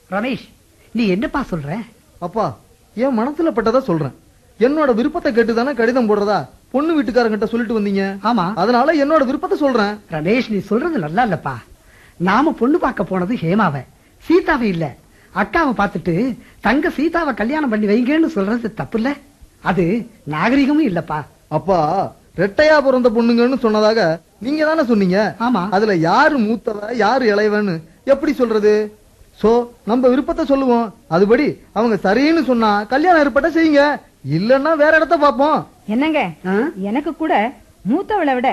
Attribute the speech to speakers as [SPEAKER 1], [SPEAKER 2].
[SPEAKER 1] ரமேஷ் நீ என்னப்பா சொல்ற
[SPEAKER 2] அப்பா என் மனசுல பட்டதா சொல்றேன் என்னோட விருப்பத்தை கேட்டு தானே கடிதம் போடுறதா பொண்ணு வீட்டுக்காரங்கிட்ட சொல்லிட்டு வந்தீங்க
[SPEAKER 1] ஆமா
[SPEAKER 2] அதனால என்னோட விருப்பத்தை சொல்றேன்
[SPEAKER 1] ரமேஷ் நீ சொல்றது நல்லா இல்லப்பா நாம பொண்ணு பார்க்க போனது ஹேமாவை சீதாவை இல்ல அக்காவை பார்த்துட்டு தங்க சீதாவை கல்யாணம் பண்ணி வைங்கன்னு சொல்றது தப்பு இல்ல அது நாகரிகமும் இல்லப்பா
[SPEAKER 2] அப்பா ரெட்டையா பிறந்த பொண்ணுங்கன்னு சொன்னதாக நீங்க தானே சொன்னீங்க
[SPEAKER 1] ஆமா
[SPEAKER 2] அதுல யாரு மூத்தவ யாரு இளையவன்னு எப்படி சொல்றது சோ நம்ம விருப்பத்தை சொல்லுவோம் அதுபடி அவங்க சரின்னு சொன்னா கல்யாணம் ஏற்பட்ட செய்யுங்க இல்லன்னா வேற இடத்த பாப்போம்
[SPEAKER 3] என்னங்க
[SPEAKER 1] ஆ?
[SPEAKER 3] எனக்கு கூட மூத்தவளை விட